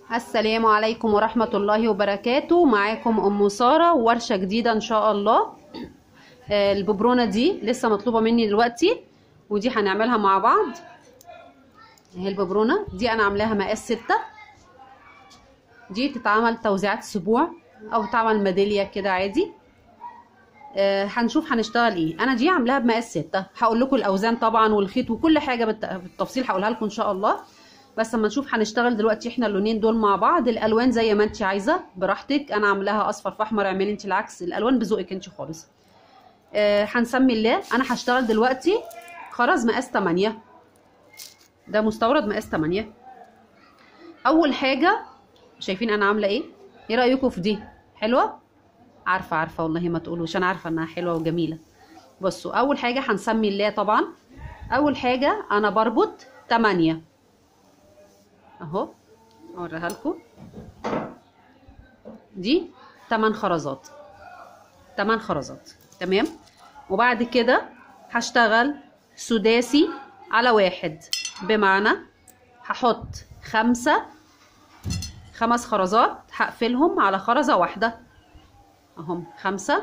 السلام عليكم ورحمة الله وبركاته معاكم أم سارة ورشة جديدة إن شاء الله آه، الببرونة دي لسه مطلوبة مني دلوقتي ودي هنعملها مع بعض اهي الببرونة دي أنا عاملاها مقاس ستة دي تتعمل توزيعات أسبوع أو تتعمل ميدالية كده عادي آه، هنشوف هنشتغل ايه انا دي عاملاها بمقاس ستة هقول لكم الاوزان طبعا والخيط وكل حاجه بالت- بالتفصيل هقولها لكم ان شاء الله بس اما نشوف هنشتغل دلوقتي احنا اللونين دول مع بعض الالوان زي ما انت عايزه براحتك انا عاملاها اصفر في احمر اعملي انت العكس الالوان بذوقك انت خالص آه هنسمي الله انا هشتغل دلوقتي خرز مقاس 8 ده مستورد مقاس 8 اول حاجه شايفين انا عامله ايه ايه رايكم في دي حلوه عارفه عارفه والله ما تقولوش انا عارفه انها حلوه وجميله بصوا اول حاجه هنسمي الله طبعا اول حاجه انا بربط 8 اهو اوريها لكم دي 8 خرزات 8 خرزات تمام وبعد كده هشتغل سداسي على واحد بمعنى هحط خمسة خمس خرزات هقفلهم على خرزة واحدة اهم خمسة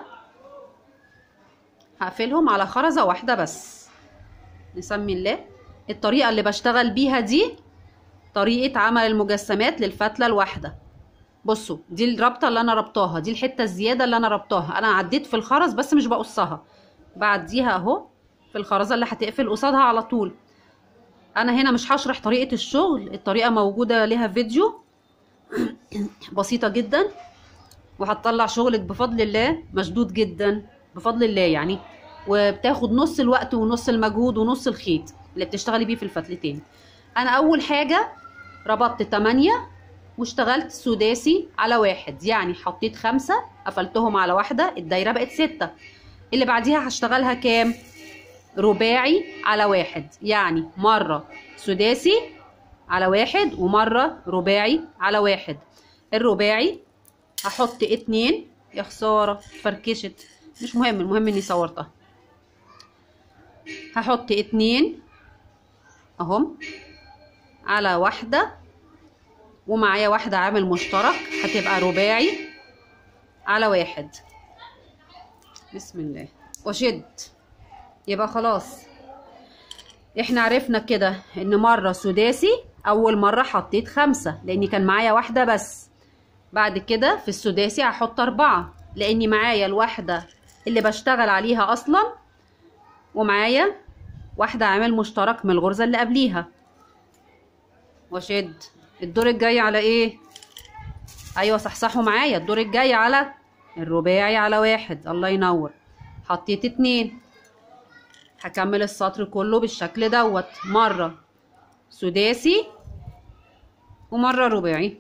هقفلهم على خرزة واحدة بس نسمي الله الطريقة اللي بشتغل بيها دي طريقة عمل المجسمات للفتلة الواحدة بصوا دي الرابطة اللي انا ربطاها دي الحتة الزيادة اللي انا ربطاها انا عديت في الخرز بس مش بقصها بعديها اهو في الخرزة اللي هتقفل قصادها على طول انا هنا مش هشرح طريقة الشغل الطريقة موجودة ليها فيديو بسيطة جدا وهتطلع شغلك بفضل الله مشدود جدا بفضل الله يعني وبتاخد نص الوقت ونص المجهود ونص الخيط اللي بتشتغلي بيه في الفتلتين انا اول حاجة ربطت 8 واشتغلت سداسي على واحد يعني حطيت خمسة قفلتهم على واحدة الدايرة بقت ستة اللي بعديها هشتغلها كام رباعي على واحد يعني مرة سداسي على واحد ومرة رباعي على واحد الرباعي هحط اتنين يا خسارة فركشت مش مهم المهم اني صورتها هحط اتنين اهم على واحدة ومعايا واحدة عامل مشترك هتبقى رباعي على واحد بسم الله وشد يبقى خلاص احنا عرفنا كده ان مرة سداسي اول مرة حطيت خمسة لاني كان معايا واحدة بس بعد كده في السداسي هحط أربعة لأني معايا الواحدة اللي بشتغل عليها أصلا ومعايا واحدة عامل مشترك من الغرزة اللي قبليها واشد الدور الجاي على ايه ايوه صحصحوا معايا الدور الجاي على الرباعي على واحد الله ينور حطيت اتنين هكمل السطر كله بالشكل دوت مرة سداسي ومرة رباعي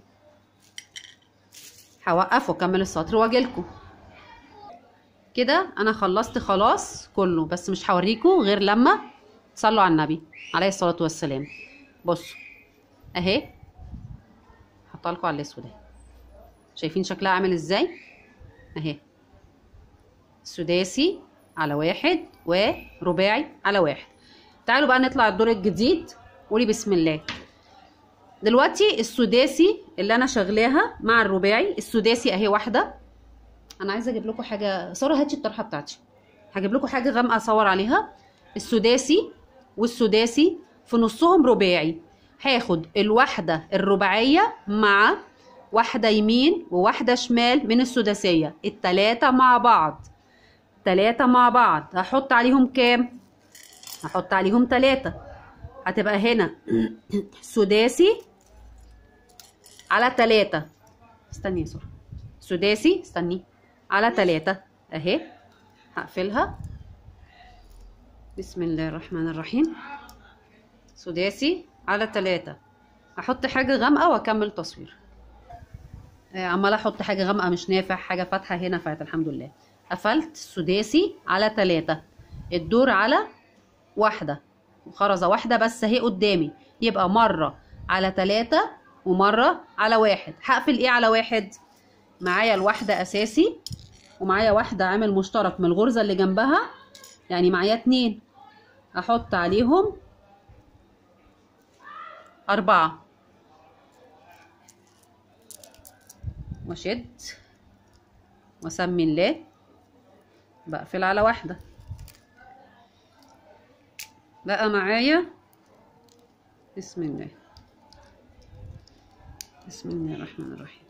هوقف واكمل السطر واجيلكوا كده انا خلصت خلاص كله بس مش هوريكوا غير لما تصلوا على النبي عليه الصلاه والسلام بصوا اهي حطها لكم على الاسود اهي شايفين شكلها عامل ازاي اهي سداسي على واحد ورباعي على واحد تعالوا بقى نطلع الدور الجديد قولي بسم الله دلوقتي السداسي اللي انا شغلاها مع الرباعي السداسي اهي واحده انا عايزه اجيب لكم حاجه ساره هاتي الطرحه بتاعتي هجيب لكم حاجه غامقه اصور عليها السداسي والسداسي في نصهم رباعي هاخد الواحده الرباعيه مع واحده يمين وواحده شمال من السداسيه التلاته مع بعض تلاتة مع بعض هحط عليهم كام هحط عليهم تلاتة هتبقى هنا سداسي على تلاتة استني يا سورة سداسي استني على تلاتة اهي هقفلها بسم الله الرحمن الرحيم سداسي على تلاتة احط حاجة غامقة واكمل تصوير آه، عمالة احط حاجة غامقة مش نافع حاجة فاتحة هنا فات الحمد لله قفلت سداسي على تلاتة الدور على واحدة خرزة واحدة بس اهي قدامي يبقى مرة على تلاتة ومرة على واحد هقفل ايه على واحد معايا الواحدة اساسي ومعايا واحدة عامل مشترك من الغرزة اللي جنبها يعني معايا اتنين احط عليهم أربعة واشد واسمي الله بقفل على واحدة بقى معايا بسم الله بسم الله الرحمن الرحيم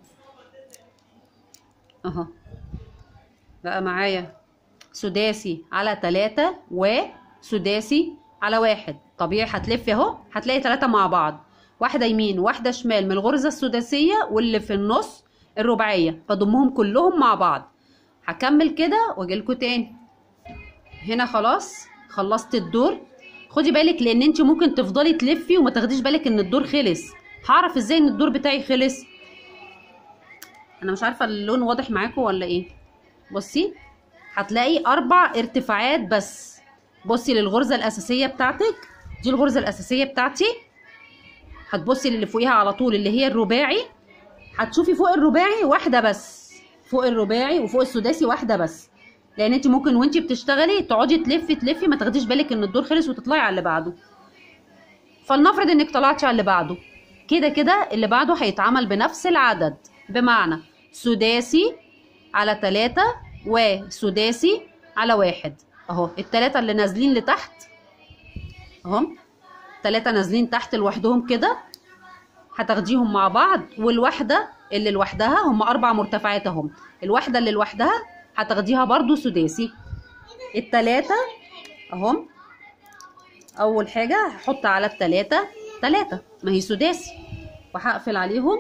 اهو بقى معايا سداسي على تلاتة وسداسي على واحد طبيعي هتلفي اهو هتلاقي تلاتة مع بعض واحدة يمين واحدة شمال من الغرزة السداسية واللي في النص الرباعية بضمهم كلهم مع بعض هكمل كده واجيلكوا تاني هنا خلاص خلصت الدور خدي بالك لان انت ممكن تفضلي تلفي وما تاخديش بالك ان الدور خلص هعرف ازاي ان الدور بتاعي خلص انا مش عارفه اللون واضح معاكم ولا ايه بصي هتلاقي اربع ارتفاعات بس بصي للغرزه الاساسيه بتاعتك دي الغرزه الاساسيه بتاعتي هتبصي للي فوقيها على طول اللي هي الرباعي هتشوفي فوق الرباعي واحده بس فوق الرباعي وفوق السداسي واحده بس لان انت ممكن وانت بتشتغلي تقعدي تلفي تلفي ما تاخديش بالك ان الدور خلص وتطلعي على اللي بعده فلنفرض انك طلعتي على اللي بعده كده كده اللي بعده هيتعمل بنفس العدد بمعنى سداسي على تلاتة وسداسي على واحد اهو التلاتة اللي نازلين لتحت اهم تلاتة نازلين تحت لوحدهم كده هتاخديهم مع بعض والواحدة اللي لوحدها هم أربع مرتفعات اهم الواحدة اللي لوحدها هتاخديها برضو سداسي التلاتة اهم أول حاجة هحط على التلاتة تلاتة ما هي سداسي وهقفل عليهم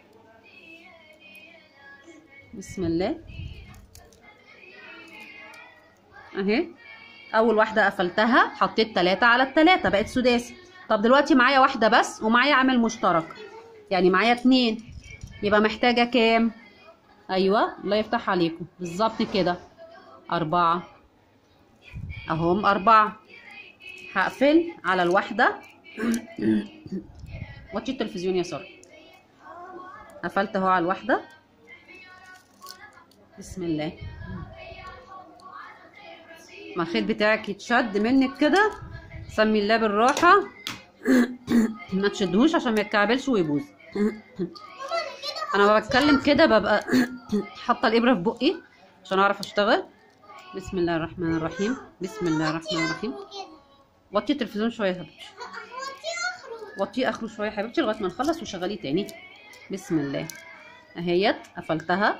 بسم الله اهي اول واحده قفلتها حطيت تلاتة على التلاتة بقت سداسي طب دلوقتي معايا واحده بس ومعايا عامل مشترك يعني معايا اتنين يبقى محتاجه كام ايوه الله يفتح عليكم بالظبط كده اربعة اهم اربعة هقفل على الواحده وطي التلفزيون يا ساره قفلت اهو على الواحده بسم الله ما الخيط بتاعك يتشد منك كده سمي الله بالراحة ما تشدهوش عشان ما يتكعبلش ويبوظ انا بتكلم كده ببقى حاطه الابره في بقي عشان اعرف اشتغل بسم الله الرحمن الرحيم بسم الله الرحمن الرحيم وطي التلفزيون شويه يا حبيبتي وطيه اخره شويه يا حبيبتي لغايه ما نخلص وشغليه تاني بسم الله اهيت قفلتها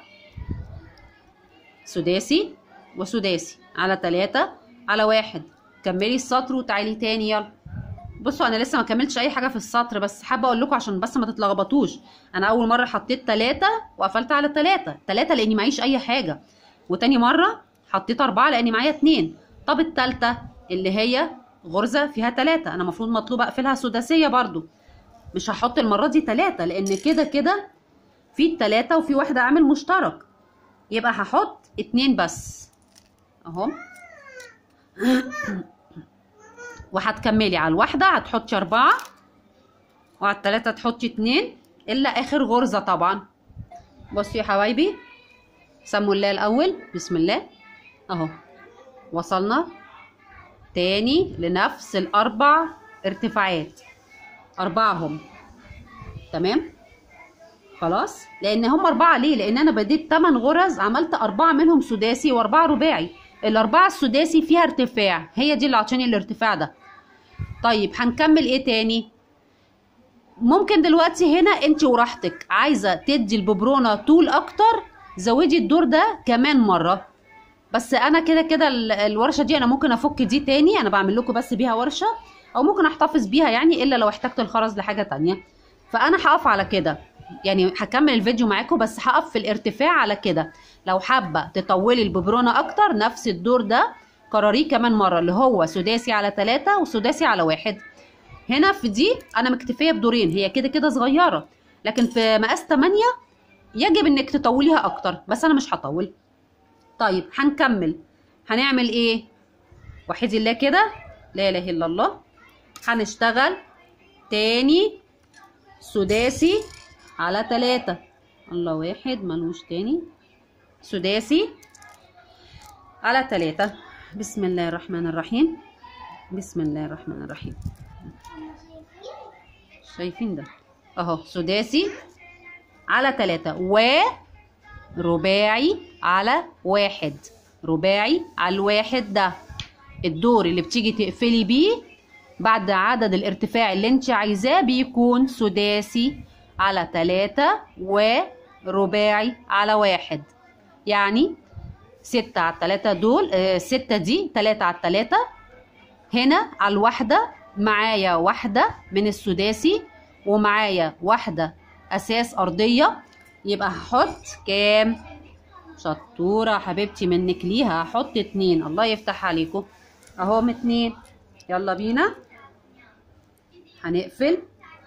سداسي وسداسي على تلاتة على واحد كملي السطر وتعالي تاني يلا بصوا انا لسه ما كملتش اي حاجه في السطر بس حابه اقول لكم عشان بس ما تتلخبطوش انا اول مره حطيت تلاتة وقفلت على تلاتة تلاتة لاني معيش اي حاجه وتاني مره حطيت اربعة لاني معايا اتنين طب التالتة اللي هي غرزه فيها تلاتة انا المفروض مطلوب اقفلها سداسيه برضو مش هحط المره دي تلاتة لان كده كده في التلاتة وفي واحده عامل مشترك يبقى هحط اتنين بس اهو وهتكملي على الواحدة هتحطي أربعة وعلى التلاتة تحطي اتنين إلا آخر غرزة طبعا بصوا يا حبايبي سموا الله الأول بسم الله أهو وصلنا تاني لنفس الأربع ارتفاعات أربعة هم تمام خلاص لأن هم أربعة ليه لأن أنا بديت تمن غرز عملت أربعة منهم سداسي وأربعة رباعي الأربعة السداسي فيها ارتفاع هي دي اللي عطاني الارتفاع ده طيب هنكمل ايه تاني ممكن دلوقتي هنا انت وراحتك عايزه تدي الببرونه طول اكتر زودي الدور ده كمان مره بس انا كده كده ال- الورشه دي انا ممكن افك دي تاني انا بعمل لكم بس بيها ورشه او ممكن احتفظ بيها يعني الا لو احتجت الخرز لحاجه تانية فانا هقف على كده يعني هكمل الفيديو معاكم بس هقف في الارتفاع على كده لو حابه تطولي الببرونه اكتر نفس الدور ده كرريه كمان مره اللي هو سداسي على ثلاثة وسداسي على واحد هنا في دي انا مكتفيه بدورين هي كده كده صغيره لكن في مقاس 8 يجب انك تطوليها اكتر بس انا مش هطول طيب هنكمل هنعمل ايه وحدي الله كده لا اله الا الله هنشتغل تاني سداسي على تلاتة الله واحد ملوش تاني سداسي على تلاتة بسم الله الرحمن الرحيم بسم الله الرحمن الرحيم شايفين ده اهو سداسي على تلاتة و رباعي على واحد رباعي على الواحد ده الدور اللي بتيجي تقفلي بيه بعد عدد الارتفاع اللي انت عايزاه بيكون سداسي على تلاتة ورباعي على واحد يعني ستة على التلاتة دول آه ستة دي تلاتة على التلاتة هنا على الواحدة معايا واحدة من السداسي ومعايا واحدة أساس أرضية يبقى هحط كام شطورة حبيبتي منك ليها هحط اتنين الله يفتح عليكم اهم اتنين يلا بينا هنقفل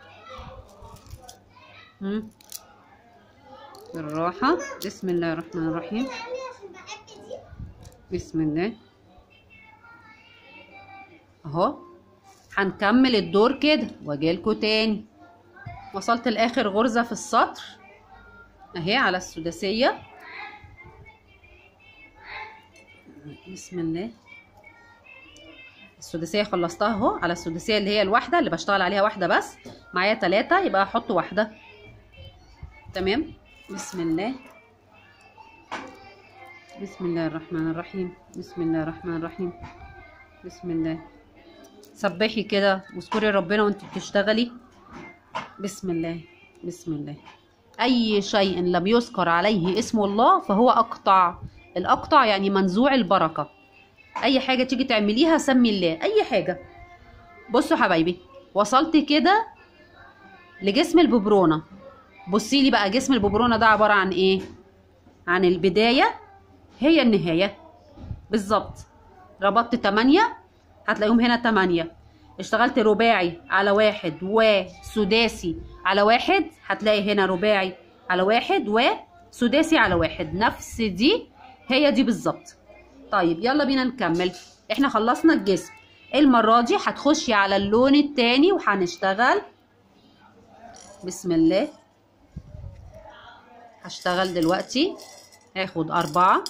مم. بالراحة بسم الله الرحمن الرحيم بسم الله اهو هنكمل الدور كده واجيلكوا تاني وصلت لاخر غرزة في السطر اهي على السداسية بسم الله السداسية خلصتها اهو على السداسية اللي هي الواحدة اللي بشتغل عليها واحدة بس معايا تلاتة يبقى هحط واحدة تمام بسم الله بسم الله الرحمن الرحيم بسم الله الرحمن الرحيم بسم الله سبحي كده واذكري ربنا وانت بتشتغلي بسم الله بسم الله اي شيء لم يذكر عليه اسم الله فهو اقطع الاقطع يعني منزوع البركه اي حاجه تيجي تعمليها سمي الله اي حاجه بصوا حبايبي وصلت كده لجسم الببرونه بصي لي بقى جسم الببرونه ده عباره عن ايه عن البدايه هي النهايه بالظبط ربطت 8 هتلاقيهم هنا 8 اشتغلت رباعي على واحد وسداسي على واحد هتلاقي هنا رباعي على واحد وسداسي على واحد نفس دي هي دي بالظبط طيب يلا بينا نكمل احنا خلصنا الجسم المرة دي هتخشي على اللون التاني وهنشتغل بسم الله هشتغل دلوقتي هاخد أربعة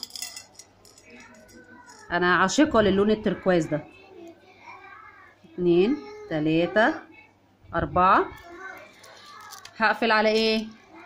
أنا عاشقة للون التركواز ده اتنين تلاتة أربعة هقفل على ايه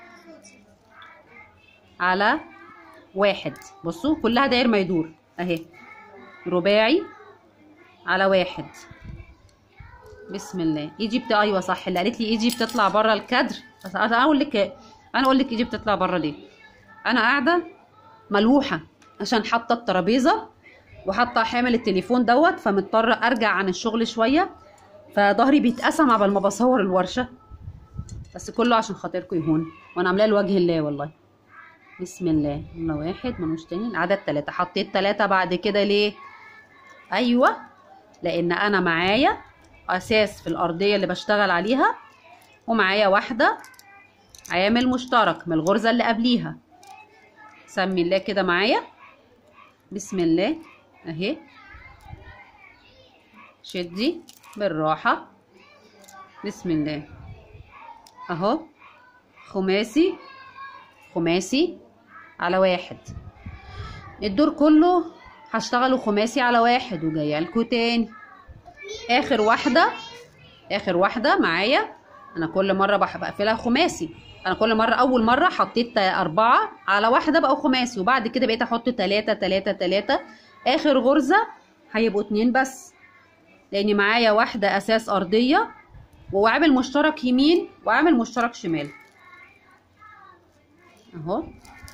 على واحد بصوا كلها داير ما يدور اهي رباعي على واحد بسم الله ايدي بت ايوه صح اللي قالت لي ايدي بتطلع بره الكادر بس انا اقول لك انا اقول لك ايدي بتطلع بره ليه انا قاعده ملوحه عشان حاطه الترابيزه وحاطه حامل التليفون دوت فمضطره ارجع عن الشغل شويه فظهري بيتقسم قبل ما بصور الورشه بس كله عشان خاطركم يهون وانا عاملاه لوجه الله والله بسم الله الله واحد ملوش تاني العدد تلاتة حطيت تلاتة بعد كده ليه ايوه لان انا معايا اساس في الارضيه اللي بشتغل عليها ومعايا واحده عامل مشترك من الغرزه اللي قبليها سمي الله كده معايا بسم الله اهي شدي بالراحه بسم الله اهو خماسي خماسي على واحد الدور كله هشتغله خماسي على واحد وجايه لكم تاني اخر واحده اخر واحده معايا انا كل مره بح- بقفلها خماسي انا كل مره اول مره حطيت اربعه على واحده بقوا خماسي وبعد كده بقيت احط تلاتة تلاتة تلاتة اخر غرزه هيبقوا اتنين بس لان معايا واحده اساس ارضيه وعامل مشترك يمين وعامل مشترك شمال اهو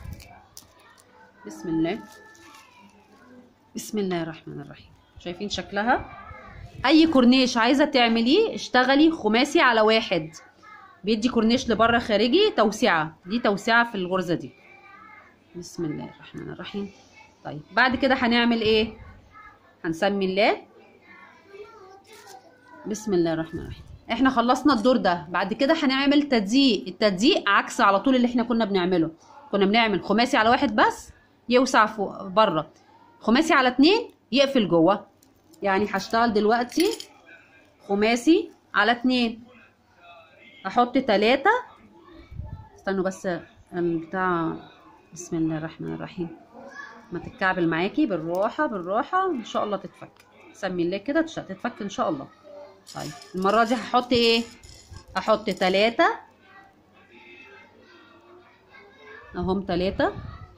بسم الله بسم الله الرحمن الرحيم شايفين شكلها اي كورنيش عايزه تعمليه اشتغلي خماسي على واحد بيدي كورنيش لبره خارجي توسعه دي توسعه في الغرزه دي بسم الله الرحمن الرحيم طيب بعد كده هنعمل ايه هنسمي الله بسم الله الرحمن الرحيم احنا خلصنا الدور ده بعد كده هنعمل تدقيق التدقيق عكس على طول اللي احنا كنا بنعمله كنا بنعمل خماسي على واحد بس يوسع فوق بره خماسي على اتنين يقفل جوه يعني هشتغل دلوقتي خماسي على اتنين احط تلاتة استنوا بس البتاع بسم الله الرحمن الرحيم ما تتكعبل معاكي بالراحة بالراحة ان شاء الله تتفك سمي الله كده تش- تتفك ان شاء الله طيب المرة دي هحط ايه احط تلاتة اهم تلاتة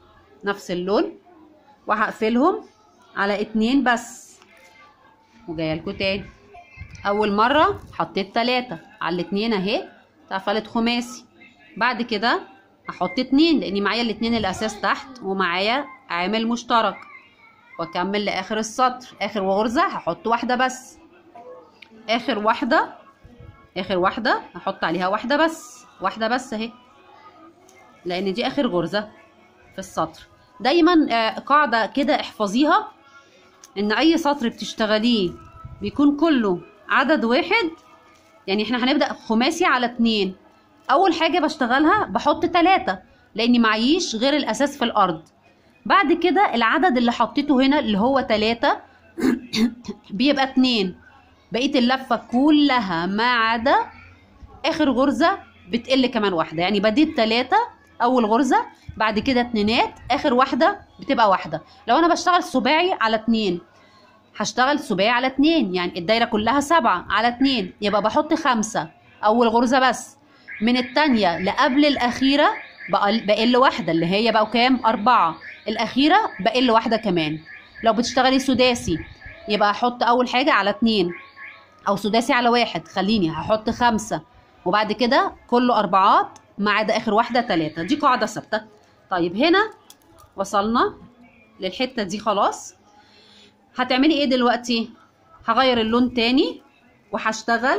نفس اللون وهقفلهم على اتنين بس وجايه لكم تاني اول مره حطيت تلاتة على الاتنين اهي اتقفلت خماسي بعد كده احط اتنين لاني معايا الاتنين الاساس تحت ومعايا عامل مشترك واكمل لاخر السطر اخر غرزه هحط واحده بس اخر واحده اخر واحده هحط عليها واحده بس واحده بس اهي لان دي اخر غرزه في السطر دايما آه، قاعده كده احفظيها ان اي سطر بتشتغليه بيكون كله عدد واحد يعني احنا هنبدا خماسي على اتنين اول حاجه بشتغلها بحط تلاتة لاني معيش غير الاساس في الارض بعد كده العدد اللي حطيته هنا اللي هو تلاتة بيبقى اتنين بقيه اللفه كلها ما عدا اخر غرزه بتقل كمان واحده يعني بديت تلاتة اول غرزه بعد كده اتنينات اخر واحده بتبقى واحده لو انا بشتغل سباعي على اتنين هشتغل سباعي على اتنين يعني الدايره كلها سبعة على اتنين يبقى بحط خمسة اول غرزه بس من التانية لقبل الاخيره بقل, بقل واحده اللي هي بقوا كام اربعة الاخيره بقل واحده كمان لو بتشتغلي سداسي يبقى احط اول حاجه على اتنين او سداسي على واحد خليني هحط خمسة وبعد كده كله اربعات ما عدا اخر واحده تلاتة دي قاعده ثابته طيب هنا وصلنا للحته دي خلاص هتعملي ايه دلوقتي هغير اللون تاني وهشتغل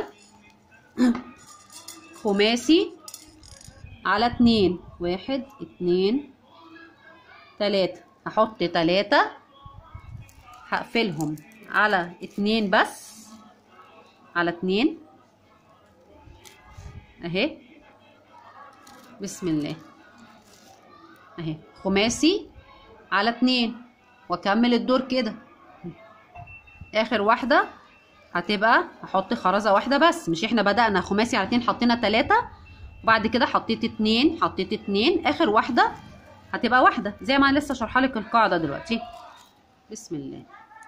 خماسي على اتنين واحد اتنين تلاتة هحط تلاتة هقفلهم على اتنين بس على اتنين اهي بسم الله اهي خماسي على اتنين واكمل الدور كده اخر واحده هتبقى هحط خرزه واحده بس مش احنا بدأنا خماسي على اتنين حطينا تلاتة وبعد كده حطيت اتنين حطيت اتنين اخر واحده هتبقى واحده زي ما انا لسه شارحه لك القاعده دلوقتي بسم الله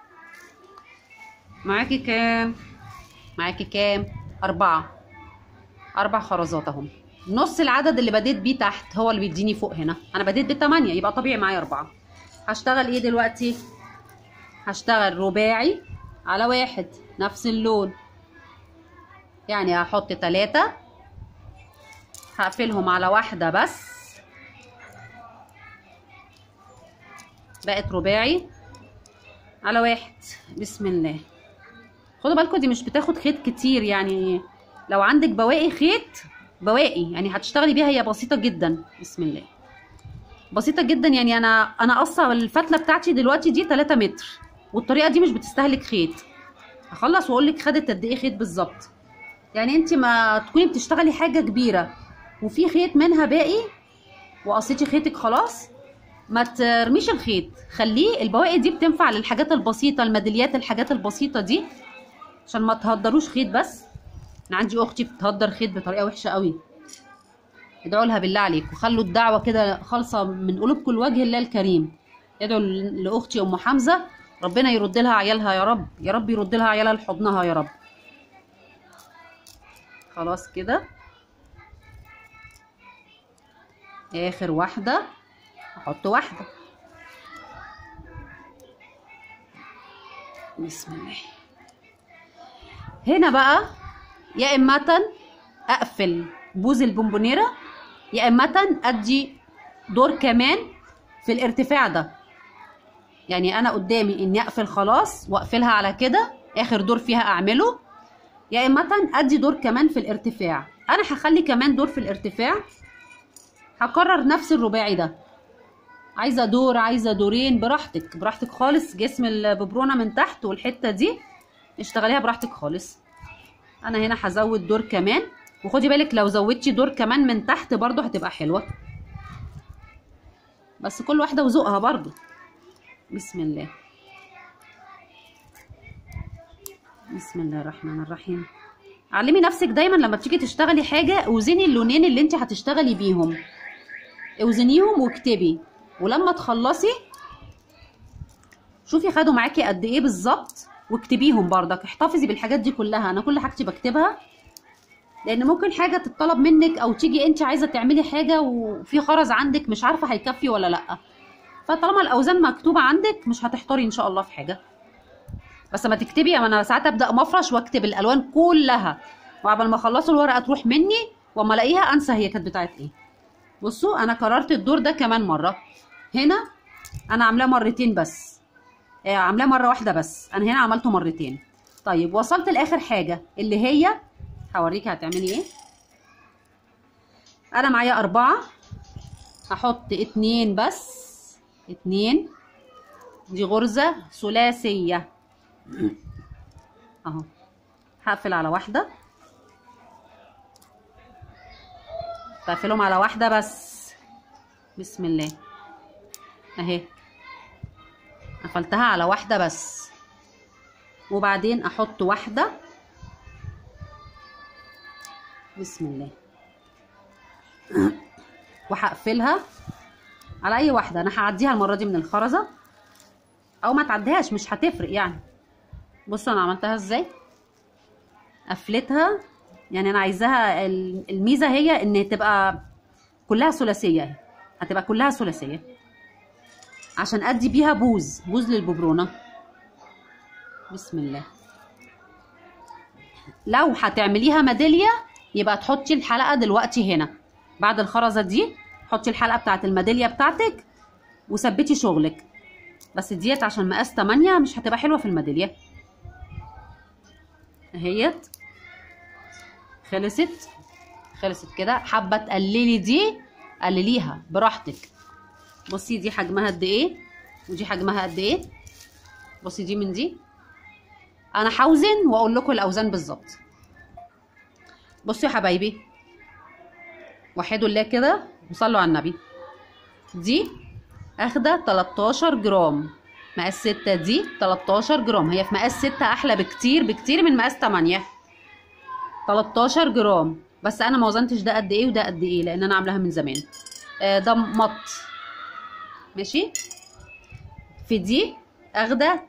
معاكي كام معاكي كام اربعة اربع خرزات اهم نص العدد اللي بديت بيه تحت هو اللي بيديني فوق هنا انا بديت بتمانية يبقى طبيعي معايا اربعة هشتغل ايه دلوقتي هشتغل رباعي على واحد نفس اللون يعني هحط تلاتة هقفلهم على واحدة بس بقت رباعي على واحد بسم الله خدوا بالكم دي مش بتاخد خيط كتير يعني لو عندك بواقي خيط بواقي يعني هتشتغلي بيها هي بسيطة جدا بسم الله بسيطة جدا يعني انا انا قصة الفتلة بتاعتي دلوقتي دي 3 متر والطريقة دي مش بتستهلك خيط هخلص واقول لك خدت قد ايه خيط بالظبط يعني انت ما تكوني بتشتغلي حاجة كبيرة وفي خيط منها باقي وقصيتي خيطك خلاص ما ترميش الخيط خليه البواقي دي بتنفع للحاجات البسيطة الميداليات الحاجات البسيطة دي عشان ما تهدروش خيط بس انا عندي اختي بتهدر خيط بطريقة وحشة قوي ادعوا لها بالله عليكم خلوا الدعوة كده خالصة من قلوبكم لوجه الله الكريم ادعوا لاختي ام حمزة ربنا يرد لها عيالها يا رب يا رب يرد لها عيالها لحضنها يا رب خلاص كده اخر واحدة احط واحدة بسم الله هنا بقى يا اما اقفل بوز البونبونيرة يا اما ادي دور كمان في الارتفاع ده يعني انا قدامي اني اقفل خلاص واقفلها على كده اخر دور فيها اعمله يا اما ادي دور كمان في الارتفاع انا هخلي كمان دور في الارتفاع هكرر نفس الرباعي ده عايزه دور عايزه دورين براحتك براحتك خالص جسم الببرونه من تحت والحته دي اشتغليها براحتك خالص انا هنا هزود دور كمان وخدي بالك لو زودتي دور كمان من تحت برضو هتبقى حلوه بس كل واحده وذوقها برضو بسم الله بسم الله الرحمن الرحيم علمي نفسك دايما لما بتيجي تشتغلي حاجه اوزني اللونين اللي انت هتشتغلي بيهم اوزنيهم واكتبي ولما تخلصي شوفي خدوا معاكي قد ايه بالظبط واكتبيهم بردك احتفظي بالحاجات دي كلها انا كل حاجتي بكتبها لان ممكن حاجه تتطلب منك او تيجي انت عايزه تعملي حاجه وفي خرز عندك مش عارفه هيكفي ولا لا فطالما الاوزان مكتوبه عندك مش هتحتاري ان شاء الله في حاجه بس ما تكتبي يعني انا ساعات ابدا مفرش واكتب الالوان كلها وقبل ما اخلصوا الورقه تروح مني واما الاقيها انسى هي كانت بتاعت ايه بصوا انا كررت الدور ده كمان مره هنا انا عاملاه مرتين بس آه، عاملاه مره واحده بس انا هنا عملته مرتين طيب وصلت لاخر حاجه اللي هي هوريكي هتعملي ايه انا معايا اربعه هحط اتنين بس اتنين دي غرزه ثلاثيه اهو هقفل على واحده بقفلهم على واحده بس بسم الله اهي قفلتها على واحده بس وبعدين احط واحده بسم الله وهقفلها على اي واحده انا هعديها المره دي من الخرزه او ما تعديهاش مش هتفرق يعني بصوا انا عملتها ازاي قفلتها يعني انا عايزاها ال- الميزه هي ان تبقى كلها ثلاثيه اهي. هتبقى كلها ثلاثيه عشان ادي بيها بوز بوز للببرونه بسم الله لو هتعمليها ميداليه يبقى تحطي الحلقه دلوقتي هنا بعد الخرزه دي حطي الحلقه بتاعت الميداليه بتاعتك وثبتي شغلك بس ديت عشان مقاس 8 مش هتبقى حلوه في الميداليه اهيت خلصت خلصت كده حابه تقللي دي قلليها براحتك بصي دي حجمها قد ايه ودي حجمها قد ايه بصي دي من دي انا هوزن واقول لكم الاوزان بالظبط بصوا يا حبايبي وحدوا الله كده وصلوا على النبي دي اخده 13 جرام مقاس 6 دي 13 جرام هي في مقاس 6 احلى بكتير بكتير من مقاس 8 13 جرام بس انا ما وزنتش ده قد ايه وده قد ايه لان انا عاملاها من زمان آه ده مط ماشي في دي اخده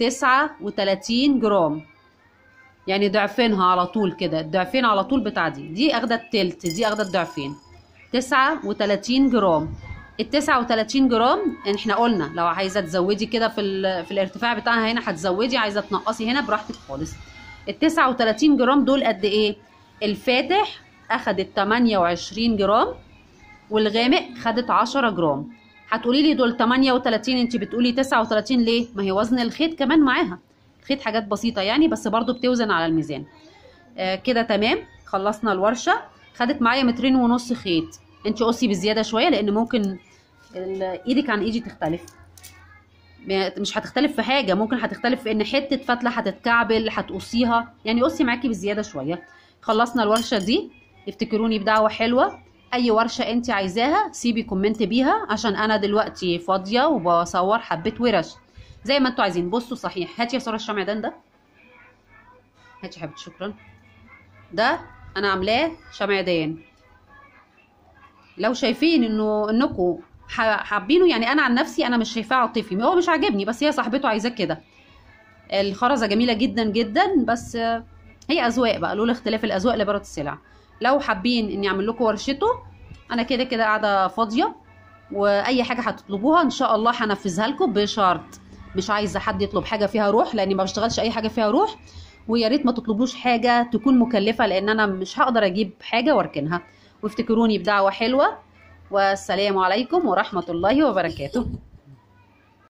39 جرام يعني ضعفينها على طول كده الضعفين على طول بتاع دي دي اخده التلت دي اخده الضعفين 39 جرام ال 39 جرام احنا قلنا لو عايزه تزودي كده في ال- في الارتفاع بتاعها هنا هتزودي عايزه تنقصي هنا براحتك خالص ال 39 جرام دول قد ايه الفاتح اخدت 28 جرام والغامق خدت 10 جرام هتقولي لي دول 38 انت بتقولي 39 ليه ما هي وزن الخيط كمان معاها الخيط حاجات بسيطه يعني بس برضو بتوزن على الميزان آه كده تمام خلصنا الورشه خدت معايا مترين ونص خيط انت قصي بزياده شويه لان ممكن ال- ايدك عن ايدي تختلف م- مش هتختلف في حاجه ممكن هتختلف في ان حته فتله هتتكعبل هتقصيها يعني قصي معاكي بزياده شويه خلصنا الورشه دي افتكروني بدعوه حلوه اي ورشه انت عايزاها سيبي كومنت بيها عشان انا دلوقتي فاضيه وبصور حبه ورش زي ما انتوا عايزين بصوا صحيح هاتي يا ساره الشمعدان ده هاتي يا حبيبتي شكرا ده انا عاملاه شمعدان لو شايفين انه انكم ح- حابينه يعني انا عن نفسي انا مش شايفاه عاطفي هو مش عاجبني بس هي صاحبته عايزاه كده الخرزه جميله جدا جدا بس آه، هي اذواق بقى لولا اختلاف الاذواق لبارة السلع لو حابين اني اعمل لكم ورشته انا كده كده قاعده فاضيه واي حاجه هتطلبوها ان شاء الله هنفذها لكم بشرط مش عايزه حد يطلب حاجه فيها روح لاني ما بشتغلش اي حاجه فيها روح ويا ريت ما تطلبوش حاجه تكون مكلفه لان انا مش هقدر اجيب حاجه واركنها وافتكروني بدعوه حلوه والسلام عليكم ورحمه الله وبركاته